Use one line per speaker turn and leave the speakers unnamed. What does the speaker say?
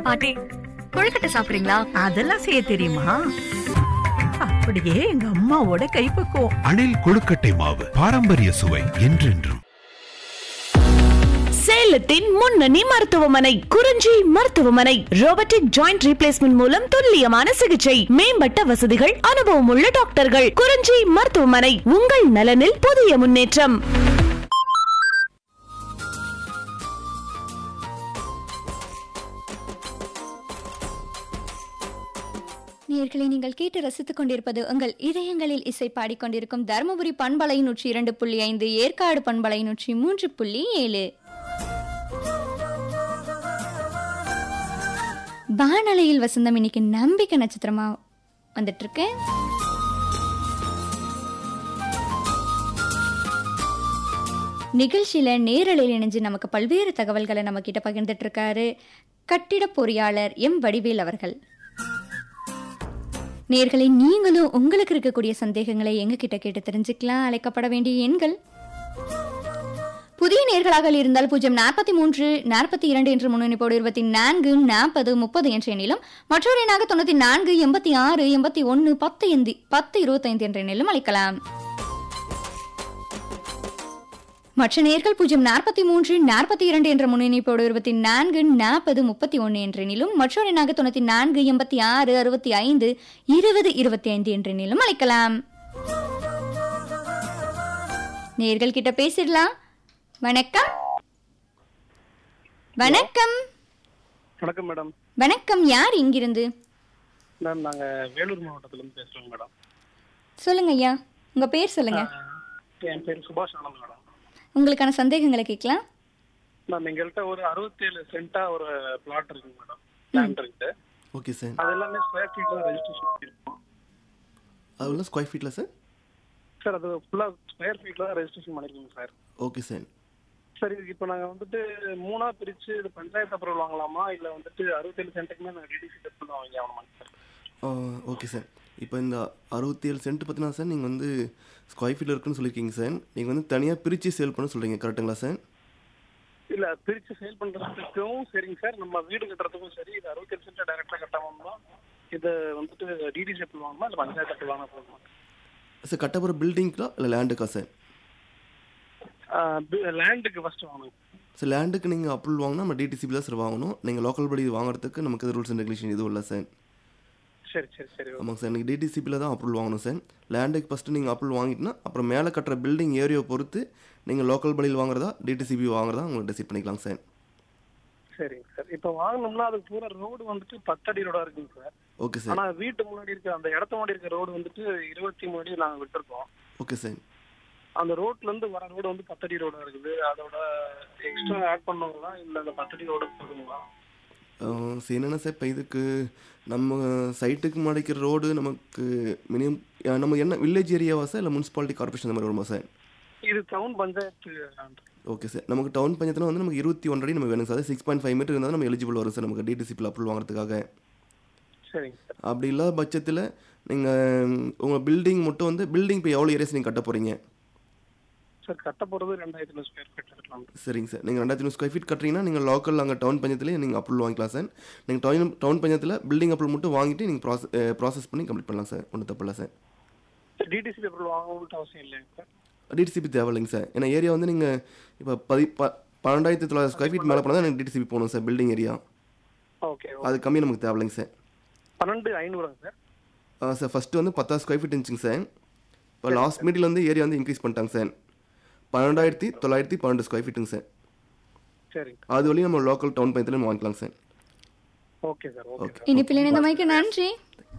பாட்டி கொழுக்கட்டை சாப்பிடுறீங்களா
அதெல்லாம் செய்ய தெரியுமா அப்படியே எங்க அம்மாவோட கைப்பக்குவம்
அணில் கொழுக்கட்டை மாவு பாரம்பரிய சுவை என்றென்றும்
சேலத்தின் முன்னணி மருத்துவமனை குறிஞ்சி மருத்துவமனை ரோபோட்டிக் ஜாயிண்ட் ரீப்ளேஸ்மெண்ட் மூலம் துல்லியமான சிகிச்சை மேம்பட்ட வசதிகள் அனுபவமுள்ள டாக்டர்கள் குறிஞ்சி மருத்துவமனை உங்கள் நலனில் புதிய முன்னேற்றம்
நேர்களை நீங்கள் கேட்டு ரசித்துக் கொண்டிருப்பது உங்கள் இதயங்களில் இசை பாடிக்கொண்டிருக்கும் தருமபுரி பண்பலை நூற்றி இரண்டு புள்ளி ஐந்து ஏற்காடு பண்பலை நூற்றி மூன்று புள்ளி ஏழு வானலையில் வசந்தம் இன்னைக்கு நம்பிக்கை நட்சத்திரமா வந்துட்டு இருக்கேன் நிகழ்ச்சியில நேரலையில் இணைஞ்சு நமக்கு பல்வேறு தகவல்களை நம்ம கிட்ட பகிர்ந்துட்டு இருக்காரு கட்டிட பொறியாளர் எம் வடிவேல் அவர்கள் நேர்களை நீங்களும் உங்களுக்கு இருக்கக்கூடிய சந்தேகங்களை எங்க கிட்ட கேட்டு தெரிஞ்சுக்கலாம் அழைக்கப்பட வேண்டிய எண்கள் புதிய நேர்களாக இருந்தால் பூஜ்ஜியம் நாற்பத்தி மூன்று நாற்பத்தி இரண்டு என்ற முன்னணிப்போடு இருபத்தி நான்கு நாற்பது முப்பது என்ற எண்ணிலும் மற்றொரு எண்ணாக தொண்ணூத்தி நான்கு எண்பத்தி ஆறு எண்பத்தி ஒன்று பத்து எந்தி பத்து இருபத்தைந்து என்ற எண்ணிலும் அழைக்கலாம் மற்ற நேர்கள் பூஜ்ஜியம் நாற்பத்தி மூன்று நாற்பத்தி இரண்டு என்ற முன்னணிப்போடு இருபத்தி நான்கு நாற்பது முப்பத்தி ஒன்று என்ற எண்ணிலும் மற்றொரு எண்ணாக தொண்ணூத்தி நான்கு எண்பத்தி ஆறு அறுபத்தி ஐந்து இருபது இருபத்தி ஐந்து என்ற எண்ணிலும் அழைக்கலாம் நேர்கள் கிட்ட பேசிடலாம் வணக்கம் வணக்கம்
வணக்கம் மேடம்
வணக்கம் யார் இங்கிருந்து
மேம் நாங்க வேலூர் மாவட்டத்துல இருந்து பேசுறோம் மேடம்
சொல்லுங்க ஐயா உங்க பேர் சொல்லுங்க
என் பேர் சுபாஷ் ஆனந்த் மேடம்
உங்களுக்கான சந்தேகங்களை கேட்கலாம்
மேம் எங்கள்கிட்ட ஒரு அறுபத்தேழு சென்டா ஒரு பிளாட் இருக்குங்க மேடம் லேண்ட் இருக்கு
ஓகே சார்
அது எல்லாமே ஸ்கொயர் ஃபீட்ல ரெஜிஸ்ட்ரேஷன் பண்ணிருக்கோம்
அது உள்ள ஸ்கொயர் ஃபீட்டில் சார்
சார் அது ஃபுல்லா ஸ்கொயர் ஃபீட்ல ரெஜிஸ்ட்ரேஷன் பண்ணிருக்கோங்க சார்
ஓகே சார்
சரி இதுக்கு இப்போ நாங்க வந்துட்டு மூணா பிரிச்சு இது பஞ்சாயத்து அப்ரூவல் வாங்கலாமா இல்ல வந்துட்டு அறுபத்தேழு சென்ட்டுக்குமே நாங்க டிடிசி டெஸ்ட் வாங்கி ஆகணுமா சார்
ஓகே சார் இப்போ இந்த அறுபத்தி ஏழு சென்ட் பார்த்தீங்கன்னா சார் நீங்கள் வந்து ஸ்கொயர் ஃபீட்டில் இருக்குன்னு சொல்லியிருக்கீங்க சார் நீங்கள் வந்து தனியாக பிரித்து சேல் பண்ண சொல்கிறீங்க கரெக்ட்டுங்களா சார்
இல்ல பிரிச்சு சேல் பண்றதுக்கும் சரிங்க சார் நம்ம வீடு கட்டுறதுக்கும் சரி இது அறுபத்தேழு சென்ட் டைரக்டா கட்டாம இது வந்துட்டு டிடிசி அப்ரூவல் வாங்கணுமா இல்ல பஞ்சாயத்து அப்ரூவல் வாங்க போகணுமா
சார் கட்ட போகிற பில்டிங்க்கா இல்லை லேண்டுக்கா சார்
லேண்டுக்கு ஃபர்ஸ்ட் வாங்கணும்
சார் லேண்டுக்கு நீங்கள் அப்ரூவல் வாங்கினா நம்ம டிடிசிபி தான் சார் வாங்கணும் நீங்கள் லோக்கல் படி வாங்குறதுக்கு நமக்கு இது ரூல்ஸ் அண்ட் ரெகுலேஷன் எதுவும் இல்லை சார்
சரி சரி சரி
ஆமாங்க சார் நீங்கள் டிடிசிபியில் தான் அப்ரூவல் வாங்கணும் சார் லேண்டுக்கு ஃபஸ்ட்டு நீங்கள் அப்ரூவல் வாங்கிட்டுனா அப்புறம் மேலே கட்டுற பில்டிங் ஏரியாவை பொறுத்து நீங்கள் லோக்கல் படியில் வாங்குறதா டிடிசிபி வாங்குறதா உங்களுக்கு டிசைட் பண்ணிக்கலாம் சார்
சரிங்க சார் இப்போ வாங்கணும்னா அதுக்கு பூரா ரோடு வந்துட்டு பத்தடி ரோடா இருக்குங்க சார்
ஓகே சார்
ஆனா வீட்டு முன்னாடி இருக்க அந்த இடத்து முன்னாடி இருக்க ரோடு வந்துட்டு இருபத்தி மூணு அடி நாங்க விட்டுருக்கோம்
ஓகே சார்
அந்த ரோட்ல இருந்து வர ரோடு வந்து பத்தடி ரோடா இருக்குது அதோட எக்ஸ்ட்ரா ஆட் பண்ணுவாங்களா இல்ல அந்த பத்தடி ரோடு போதுங்களா
சரி என்னென்ன சார் இப்போ இதுக்கு நம்ம சைட்டுக்கு மடிக்கிற ரோடு நமக்கு மினிமம் நம்ம என்ன வில்லேஜ் ஏரியாவா சார் இல்லை முனிசிபாலிட்டி கார்பரேஷன் அந்த மாதிரி வருமா சார்
இது town panchayat land.
Okay sir நமக்கு டவுன் பஞ்சத்தில் வந்து நமக்கு இருபத்தி ஒன்றரை நம்ம வேணும் sir six point five metre இருந்தால் நம்ம எலிஜிபிள் வரும் சார் நமக்கு டிடிசிபியில் அப்ரூவல் வாங்குறதுக்காக
சரிங்க சார்
அப்படி இல்லாத பட்சத்தில் நீங்கள் உங்கள் பில்டிங் மட்டும் வந்து பில்டிங் இப்போ எவ்வளோ ஏரியாஸ் நீங்கள் கட்ட போகிறீங்க
சார் கட்ட போறது ரெண்டாயிரத்தி ஸ்கொயர் ஃபீட் இருக்கலாம்
சரிங்க சார் நீங்கள் ரெண்டாயிரத்தி நூறு ஸ்கொயர் ஃபீட் கட்டுறீங்கன்னா நீங்கள் லோக்கல் அங்கே டவுன் பஞ்சத்துலேயே நீங்கள் அப்ரூவல் வாங்கிக்கலாம் சார் நீங்கள் டவுன் டவுன் பஞ்சத்தில் பில்டிங் அப்ரூவல் மட்டும் வாங்கிட்டு நீங்கள் ப்ராசஸ் ப்ராசஸ் பண்ணி கம்ப்ளீட் பண்ணலாம் சார் ஒன்றும் தப்பில்லை சார்
டிடிசி அப்ரூவல் வாங்கணும்னு அவசியம் இல்லைங்க சார்
டிடிசிபி தேவையில்லைங்க சார் ஏன்னா ஏரியா வந்து நீங்கள் இப்போ பதி ப பன்னெண்டாயிரத்தி தொள்ளாயிரம் ஸ்கொயர் ஃபீட் மேலே போனால் தான் எனக்கு டிடிசிபி போகணும் சார் பில்டிங் ஏரியா
ஓகே
அது கம்மி நமக்கு தேவையில்லைங்க சார்
பன்னெண்டு ஐநூறுங்க சார்
சார் ஃபஸ்ட்டு வந்து பத்தாயிரம் ஸ்கொயர் ஃபீட் இருந்துச்சுங்க சார் இப்போ லாஸ்ட் மீட்டில் வந்து ஏரியா வந்து இன்க்ரீஸ் பண்ணிட்டாங்க சார் பன்னெண்டாயிரத்தி தொள்ளாயிரத்தி பன்னெண்டு ஸ்கொயர் ஃபீட்டுங்க சார்
சரிங்க
அது வழியும் நம்ம லோக்கல் டவுன் பஞ்சத்தில் நம்ம வாங்கிக்கலாம் sir
okay sir okay
okay
இனிப்பில் இணைந்த மைக்கு நன்றி